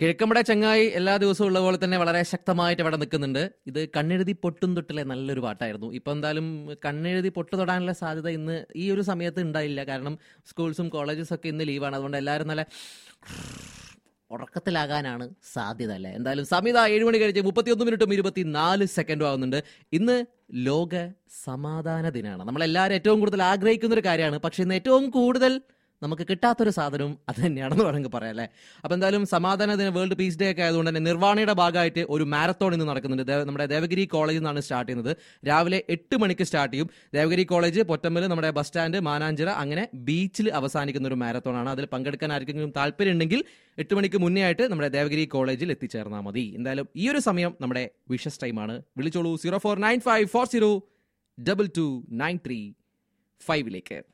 കിഴക്കമ്പട ചങ്ങായി എല്ലാ ദിവസവും ഉള്ള പോലെ തന്നെ വളരെ ശക്തമായിട്ട് ഇവിടെ നിൽക്കുന്നുണ്ട് ഇത് കണ്ണെഴുതി പൊട്ടും തൊട്ടിലെ നല്ലൊരു പാട്ടായിരുന്നു ഇപ്പൊ എന്തായാലും കണ്ണെഴുതി പൊട്ട് തൊടാനുള്ള സാധ്യത ഇന്ന് ഈ ഒരു സമയത്ത് ഉണ്ടായില്ല കാരണം സ്കൂൾസും കോളേജസും ഒക്കെ ഇന്ന് ലീവാണ് അതുകൊണ്ട് എല്ലാവരും നല്ല ഉറക്കത്തിലാകാനാണ് സാധ്യത അല്ലേ എന്തായാലും സമയത ഏഴ് മണി കഴിച്ച് മുപ്പത്തിയൊന്ന് മിനിറ്റും ഇരുപത്തിനാല് സെക്കൻഡും ആവുന്നുണ്ട് ഇന്ന് ലോക സമാധാന ദിനമാണ് നമ്മളെല്ലാവരും ഏറ്റവും കൂടുതൽ ആഗ്രഹിക്കുന്ന ഒരു കാര്യമാണ് പക്ഷെ ഇന്ന് ഏറ്റവും കൂടുതൽ നമുക്ക് കിട്ടാത്തൊരു സാധനവും അത് തന്നെയാണെന്ന് വേണമെങ്കിൽ പറയാം അല്ലേ അപ്പോൾ എന്തായാലും സമാധാന ദിന വേൾഡ് പീസ് ഡേ ഒക്കെ ആയതുകൊണ്ട് തന്നെ നിർവ്വാണയുടെ ഭാഗമായിട്ട് ഒരു മാരത്തോൺ ഇന്ന് നടക്കുന്നുണ്ട് ദേ- നമ്മുടെ ദേവഗിരി കോളേജിൽ നിന്നാണ് സ്റ്റാർട്ട് ചെയ്യുന്നത് രാവിലെ എട്ട് മണിക്ക് സ്റ്റാർട്ട് ചെയ്യും ദേവഗിരി കോളേജ് പൊറ്റമ്മൽ നമ്മുടെ ബസ് സ്റ്റാൻഡ് മാനാഞ്ചിറ അങ്ങനെ ബീച്ചിൽ അവസാനിക്കുന്ന ഒരു മാരത്തോൺ ആണ് അതിൽ പങ്കെടുക്കാൻ ആർക്കെങ്കിലും താല്പര്യം ഉണ്ടെങ്കിൽ എട്ട് മണിക്ക് മുന്നേ ആയിട്ട് നമ്മുടെ ദേവഗിരി കോളേജിൽ എത്തിച്ചേർന്നാൽ മതി എന്തായാലും ഈ ഒരു സമയം നമ്മുടെ വിഷസ് ടൈമാണ് വിളിച്ചോളൂ zero four nine five four zero double two nine three ഫൈവിലേക്ക്